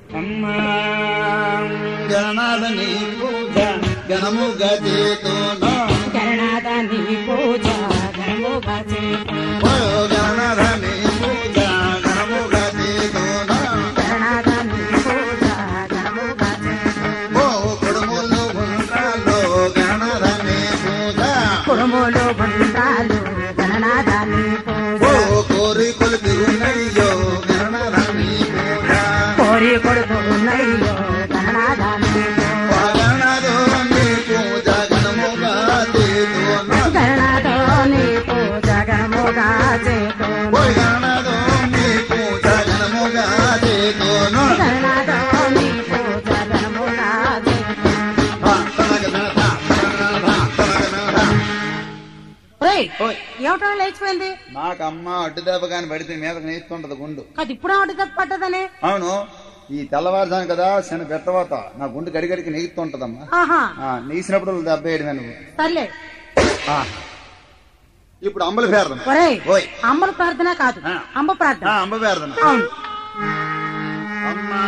అమ్మా గణనాథ నీ పూజ గణముగా చేతును గణనాథ నీ పూజ ఘనముగా చేతు ఓ గణనాథ నీ పూజ గణముగా చేతును గణనాథ నీ పూజ ఘనముగా చేతు ఓ కుడుములు గుండ్రాలు గణనాథ నీ పూజ కుడుములు గుండ్రాలు గణనాథ నీ పూజ ఓ కోరికలు తిరునయ్యో గణనాథ నీ పూజ కోరి కొడుకున్నయ్యో గణనాథ నీ పూజ ఓ గణనాథో నీ పూజ గణముగా చేతును గణనాథో నీ పూజ ఘనముగా చేతు ఓ గణనాథో నీ పూజ గణముగా చేతును గణనాథో నీ పూజ ఘనముగా చేతు ఆ, తనక తనక, తనక తనక తనక. ఒరేయ్ ఓయ్ ఏమిటో లేచిపోయింది నాకు అమ్మ అడ్డు దెబ్బ కాని పడితే మీదకి నేస్తుంటది గుండు కాదు ఇప్పుడు ఆవిడ తప్పు పట్టదని అవును ఈ తెల్లవారుజాను కదా శని పెట్టవాత నా గుండు గడిగడికి నెగుతుంటదమ్మా ఆహా ఆ, నీసినప్పుడు దెబ్బ వేయడమే నువ్వు సర్లే ఆ. ఇప్పుడు అంబలి పేరదం ఒరేయ్ ఓయ్ అమ్మల ప్రార్థన కాదు ఆ. అమ్మ ప్రార్థన ఆ, అంబ పేరదం అవును అమ్మా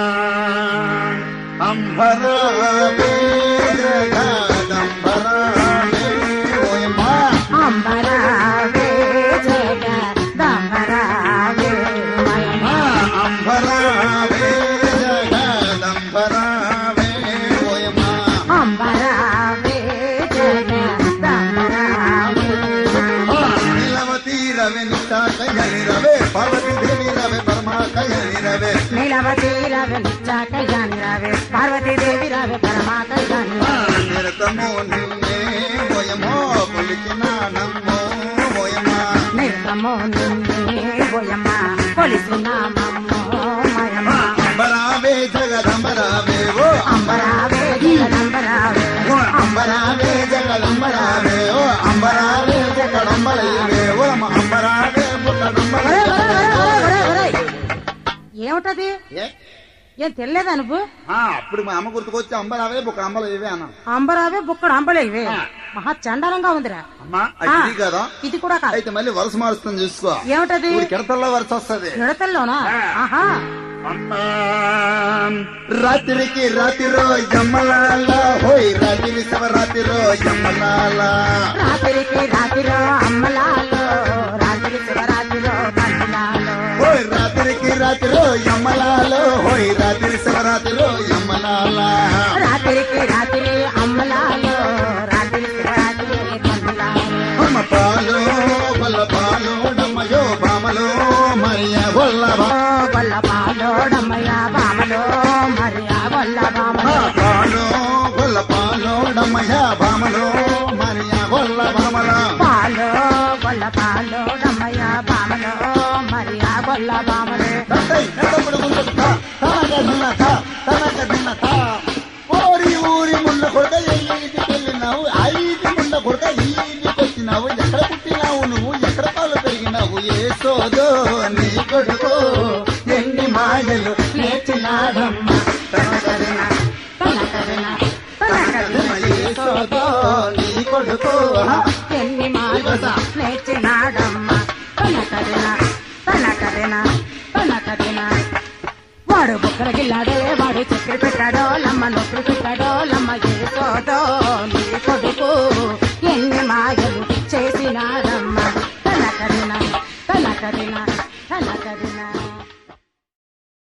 అంబరావే జగదంబరావే ఓయమ్మా అంబరావే జగదంబరావే మయమ. ఆ, అంబరావే జగదంబరావే ఓయమ్మా అంబరావే జగదంబరావే నీలవతి రవి నిష్ఠాకయని రవే పార్వతి దేవి రవే పరమాకయని రవే నీలవతి రవి నిత్యాకయాని రవే పార్వతీదేవి రవి పరమాకయాని నిరతము నిన్నే ఓయమో కొలిచిన నమ్మో ఓయమా నిర్గమో నిన్నే బోయమ్మ కొలిసినామమ్మో మయమ్మ అంబరావే జగదంబరావే ఓ అంబరావే జగదంబరావే ఓ అంబరావే జగదంబరావే ఓ అంబరావే జగదంబరవే ఓ అంబరావే ఒరేయ్, పుట్టడంబరవే ఒరేయ్, ఒరేయ్, ఒరేయ్, ఒరేయ్. ఏమిటది ఏ? ఏం తెలియదా నువ్వు ఆ, అప్పుడు మా అమ్మ గుర్తుకొచ్చి అంబరావే ఒక అంబల ఇవే అన్నా అంబరావే బుక్కడు అంబలే ఇవే ఆ. మహా చండాలంగా ఉందిరా అమ్మా అది ఆ. ఇది కదా ఇది కూడా కాదు అయితే మళ్ళీ వరుస మారుస్తాను చూసుకో ఏమిటది ఇప్పుడు కిడతల్లో వరుస వస్తుంది విడతల్లోనా ఆ. ఆహా రాత్రికి రాత్రిరో యమ్మలాల హోయ్ రాత్రి శివరాత్రిరో యమ్మలాల రాత్రికి రాత్రిలో అమ్మలాలో రాత్రి శివరాత్రిలో తల్లిలాలో హోయ్ రాత్రికి రాత్రిరో యమ్మలాల హోయ్ రాత్రి శివరాత్రిరో యమ్మలాల రాత్రికి రాత్రి అమ్మలాలో రాత్రి శివరాత్రి తల్లిలాలో అమ్మ పాలు వల్ల పాలు డమ్మయో బామలో మరియ వల్లభ ఓ గొల్ల పాలోడమ్మయ్య బామలో మరియా గొల్ల బామలో పాలు వల్ల పాలు డమ్మయ్య బామలో మరియ వల్ల బామల పాలో గొల్ల పాలోడమ్మయ్య బామలో మరియా గొల్ల బామలో తండ్రి ఎడపడు ముందుకు తా, తనక దినక, తనక దినక. ఓరి ఊరి ముండ కొడక ఎల్లికి వెళ్ళినావు ఐదు ముండ కొడక ఈదికి వచ్చినావు ఎక్కడ పుట్టినావు నువ్వు ఎక్కడ పాలు పెరిగినావు ఏ సోదో నీ కొడుకు ఎన్ని మాయలు నేర్చినాడమ్మ తనకరిన తనకరిన తనకరిన ఏ సోదో నీ కొడుకు ఎన్ని మాటలు నేర్చినాడమ్మ తనకరిన తనకరిన తనకరిన వాడు బుక్కల గిల్లాడే వాడు చక్కెర పెట్టాడో లమ్మ నొప్పులు పెట్టాడో లమ్మ ఏసోదో నీ కొడుకు ఎన్ని మాయలు చేసినాడమ్మ తనకరిన తనకరిన తనకరిన